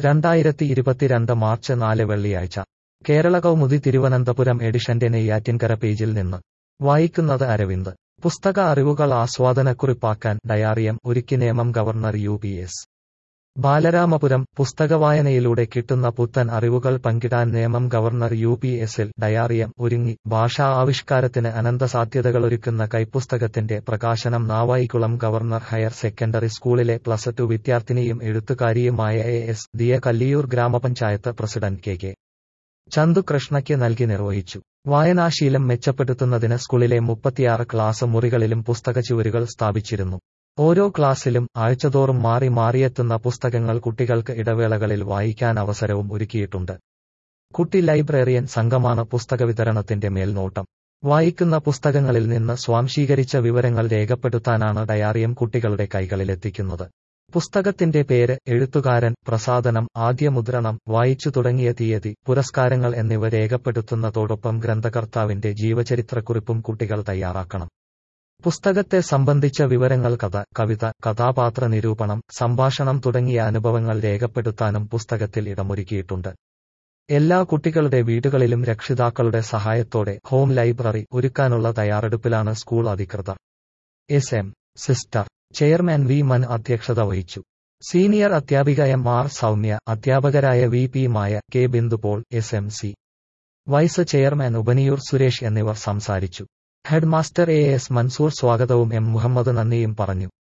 രണ്ടായിരത്തി ഇരുപത്തിരണ്ട് മാർച്ച് നാല് വെള്ളിയാഴ്ച കേരള കൗമുദി തിരുവനന്തപുരം എഡിഷന്റെ നെയ്യാറ്റിൻകര പേജിൽ നിന്ന് വായിക്കുന്നത് അരവിന്ദ് പുസ്തക അറിവുകൾ ആസ്വാദനക്കുറിപ്പാക്കാൻ ഡയാറിയം ഒരുക്കി നിയമം governor U P S Balaramapuram പുസ്തകവായനയിലൂടെ കിട്ടുന്ന പുത്തൻ അറിവുകൾ പങ്കിടാൻ നിയമം ഗവർണർ യു പി എസിൽ ഡയാറിയം ഒരുങ്ങി ഭാഷാ ആവിഷ്കാരത്തിന് അനന്തസാധ്യതകളൊരുക്കുന്ന കൈപ്പുസ്തകത്തിന്റെ പ്രകാശനം നാവായിക്കുളം ഗവർണർ ഹയർ സെക്കൻഡറി സ്കൂളിലെ പ്ലസ് ടു വിദ്യാർത്ഥിനിയും എഴുത്തുകാരിയുമായ എ എസ് ദിയ കല്ലിയൂർ ഗ്രാമപഞ്ചായത്ത് പ്രസിഡന്റ് കെ കെ ചന്തു കൃഷ്ണയ്ക്ക് നൽകി നിർവഹിച്ചു വായനാശീലം മെച്ചപ്പെടുത്തുന്നതിന് സ്കൂളിലെ മുപ്പത്തിയാറ് ക്ലാസ് മുറികളിലും പുസ്തകച്ചുവരുകൾ സ്ഥാപിച്ചിരുന്നു ഓരോ ക്ലാസ്സിലും ആഴ്ചതോറും മാറി മാറിയെത്തുന്ന പുസ്തകങ്ങൾ കുട്ടികൾക്ക് ഇടവേളകളിൽ വായിക്കാൻ അവസരവും ഒരുക്കിയിട്ടുണ്ട് കുട്ടി ലൈബ്രറിയൻ സംഘമാണ് പുസ്തക വിതരണത്തിന്റെ മേൽനോട്ടം വായിക്കുന്ന പുസ്തകങ്ങളിൽ നിന്ന് സ്വാംശീകരിച്ച വിവരങ്ങൾ രേഖപ്പെടുത്താനാണ് ഡയാറിയം കുട്ടികളുടെ കൈകളിലെത്തിക്കുന്നത് പുസ്തകത്തിന്റെ പേര് എഴുത്തുകാരൻ പ്രസാധനം ആദ്യ മുദ്രണം വായിച്ചു തുടങ്ങിയ തീയതി പുരസ്കാരങ്ങൾ എന്നിവ രേഖപ്പെടുത്തുന്നതോടൊപ്പം ഗ്രന്ഥകർത്താവിന്റെ ജീവചരിത്രക്കുറിപ്പും കുട്ടികൾ തയ്യാറാക്കണം പുസ്തകത്തെ സംബന്ധിച്ച വിവരങ്ങൾ കഥ കവിത കഥാപാത്ര നിരൂപണം സംഭാഷണം തുടങ്ങിയ അനുഭവങ്ങൾ രേഖപ്പെടുത്താനും പുസ്തകത്തിൽ ഇടമൊരുക്കിയിട്ടുണ്ട് എല്ലാ കുട്ടികളുടെ വീടുകളിലും രക്ഷിതാക്കളുടെ സഹായത്തോടെ ഹോം ലൈബ്രറി ഒരുക്കാനുള്ള തയ്യാറെടുപ്പിലാണ് സ്കൂൾ അധികൃതർ S M sister chairman V മൻ അധ്യക്ഷത വഹിച്ചു സീനിയർ അധ്യാപിക എം ആർ സൗമ്യ അധ്യാപകരായ വി പി മായ കെ ബിന്ദുപോൾ S M C vice chairman ഉപനിയൂർ സുരേഷ് എന്നിവർ സംസാരിച്ചു head master A S Mansoor സ്വാഗതവും എം മുഹമ്മദ് നന്ദിയും പറഞ്ഞു